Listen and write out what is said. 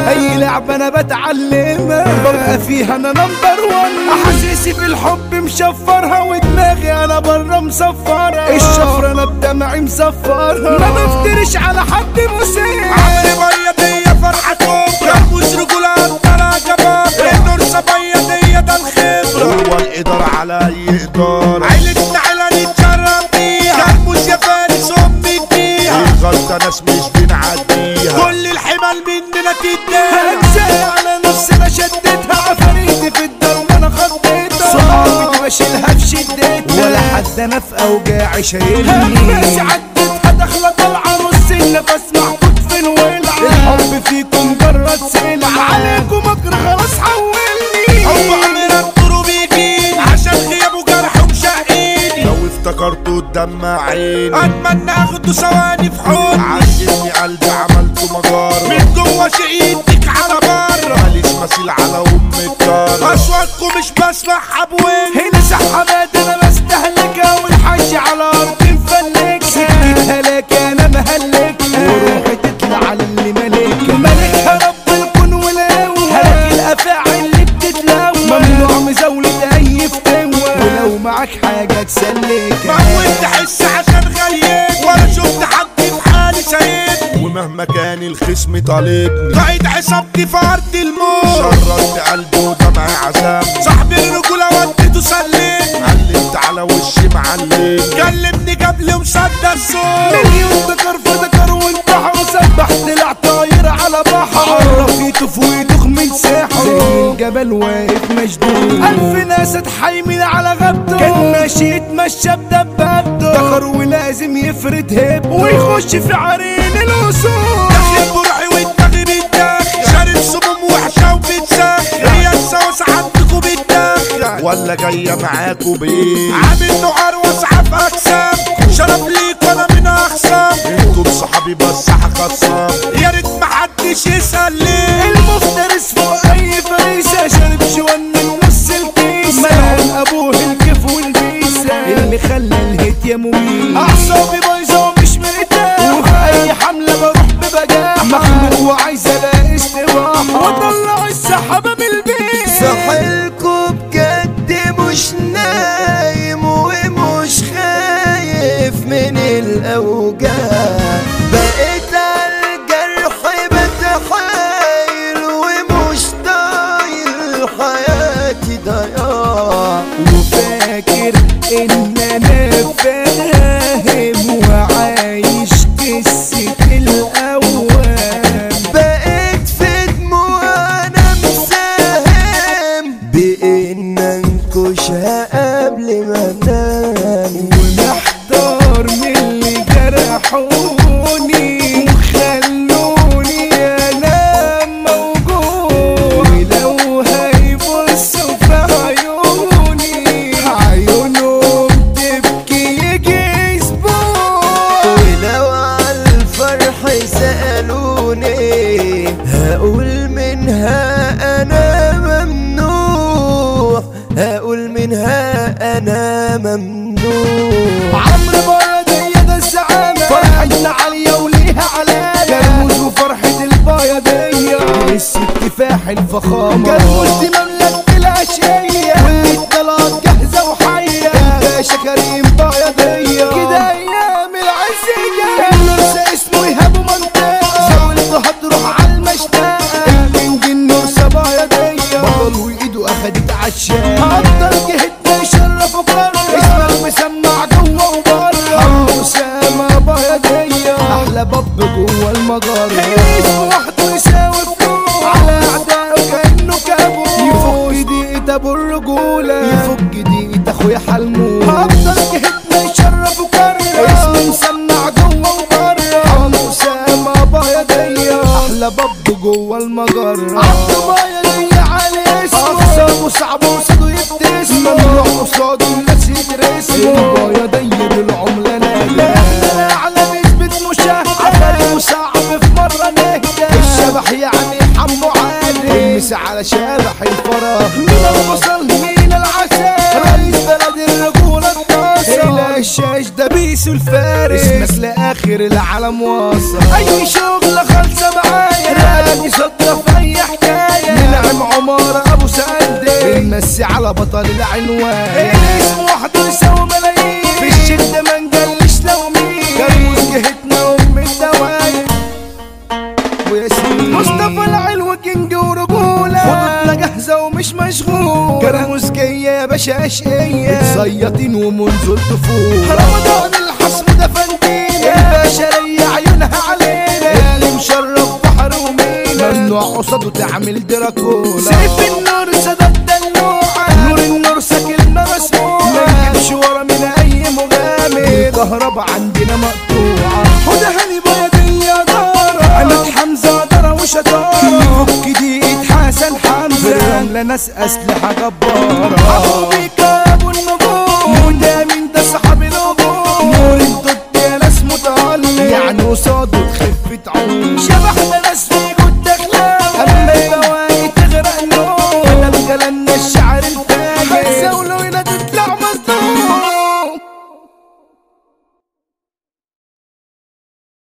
اي لعبة انا بتعلمها ببقى فيها انا نمبر وان احاسيسي في الحب مشفرها ودماغي انا بره مصفرها الشفرة انا بدمعي مصفرها ما بفترش على حد مسيء عمري بيضية فرحة كبرى مش رجولة طلع جبابرة النور صبية ده الخبرة هو الإدارة على أي إدارة عيلتنا عيلة نتشرف بيها كرموز يا فارس أمي فيها الغلطة ناس مش بنعديها كل الحمل مننا تديها هنسى على نفسي انا شدتها عفاريتي في الدرب انا خطيتها صحابي دي بشيلها في شدتها ولا حد انا في اوجاعي شايلني بس عدتها داخله طالعه نص النفس محطوط في الولع الحب فيكم جرد سلع عليكم اجر خلاص حولني هو عمرنا الطرو بيجيني عشان غيابه جرح ومشقيني لو افتكرته تدمع عيني اتمنى اخده ثواني في حضني عجبني قلبي عملته مجار من جوه شقيتك على بره ماليش مثيل على أم الدار اصواتكم مش بسمعها بوين هنا سحبات انا بستهلكها والحاج على ارض مفلكها سكتي هلاك انا مهلكها وروحي تطلع على اللي ملكها ملكها رب الكون والهوى هلاك الافاعي اللي بتتلوى ممنوع مزاولة اي فتوى ولو معاك حاجة تسلكها موت تحس عشان غيب ولا شفت حد في حالي سيد ومهما كان الخصم طالبني قايد عصابتي في ارض الموت شرطت قلبي ودمعي عذاب صاحبي الرجولة وديته سلم علمت على وشي معلم كلمني قبل ومصدق الصوت مليون ذكر في ذكر وانتحر وسبح طلع طاير على بحر عرفيته في ويدخ من ساحر زي الجبل واقف مشدود ألف ناس اتحايمين على غبته كان ماشي يتمشى بدبابته ذكر ولازم يفرد هيبته ويخش في عرين الأسود داخل بروحي والدغي بيتدخل شارب سموم وحشة وبتسخن هي السوس عندكوا بتدخل ولا جاية معاكوا بإيه عامل نهار واسعة في أجسام شرف ليك وأنا من أخصام انتوا صحابي بس هخصم يا ريت محدش يسأل ليه المفترس فوق أي فريسة شارب شوان من نص الكيسة ملعون أبوه الكيف والبيسة اللي خلى الهيت يا مميت أعصابي بايظة ومش مرتاح وفي أي حملة بروح ببجاح مخنوق وعايز ألاقي استراحة وأطلع السحابة من البيت صحيلكوا بجد مش نايم ومش خايف من الأوجاع بقيت على الجرح بتحايل ومش طايل حياتي ضياع وفاكر إن أنا فاهم وعايش قصة الأوام بقيت في دموع انا مساهم بان انكشها قبل ما انام ومحتار من اللي جرحوني وخلوني انام موجوع ولو هيبصوا في عيوني عيونهم تبكي يجي اسبوع ولو على الفرح سألوني هقول منها أنا ممنوع هقول منها أنا ممنوع عمرو بياضية ده الزعامة فرحتنا عالية وليها علامة كرموز وفرحة البياضية لسه كفاح الفخامة كرموز دي مملكة العشية واللي الطلعت جاهزة وحية الباشا كريم بياضية كده أيام العزية النرسة اسمه إيهاب منطقة زاولته هتروح على المشتاقة الكينج النرسة بياضية بطل وإيده أخدت عشاء هقدر جهتنا يشرف وقرر اسمك مسمع جوه وبره أسامة بياضية أحلى باب جوه المجرة اسمه وحده يساوي فلوس على أعدائه كأنه كابوس يفك دقيقة أبو الرجولة يفك دقيقة أخويا حلمون هفضل جهتنا يشرف وكرر اسمه مسمع جوه وبره أسامة بياضية أحلى باب جوه المجرة عبده بياضية على اسمه أقسامه صعب وصاده يبتسم ممنوع قصاده الناس يدرسوا بياضية بالعملة ناجية احنا أعلى نسبة مشاهدة عفاري وصعب في مرة نهدى الشبح يعني حمو عالي المس على شبح الفراغ من البصل من العسل رئيس بلد الرجولة الناصر إلى الشاش ده بيسو الفارس اسمك لآخر خير العالم وصل اي شغل خالصه معايا راجي صدفة في اي حكايه نلعب عمارة ابو سعدي بنمسي على بطل العنوان اسمه وحده يساوي ملايين في الشدة ما نجلش لو مين كرموز جهتنا ام الدوايا وياسمين مصطفى العلو كينج ورجولة خطوطنا جاهزة ومش مشغول كرموز جاية يا باشا اشقية متصيطين ومنذ الطفولة رمضان الحصر ده فندينا الباشا ليا عيونها علينا اللي مشرف بحر ومينا ممنوع قصاده تعمل دراكولا سيف النور سدد دلوعة نور النور كلمة مسموعة ما نجيبش ورا من اي مغامر الكهرباء عندنا مقطوعة خد هني بيضية دارة عماد حمزة دارة وشطارة فك دقيقة حسن حمزة بالرملة ناس أسلحة جبارة أبو بيكا أبو النجوم وده مين ده صاحب الهجوم نور الضد يا ناس متألق يعني قصاده خفة عون شبحنا ناس في جود أخلاق أما البواقي تغرق نور كلام كلامنا الشعر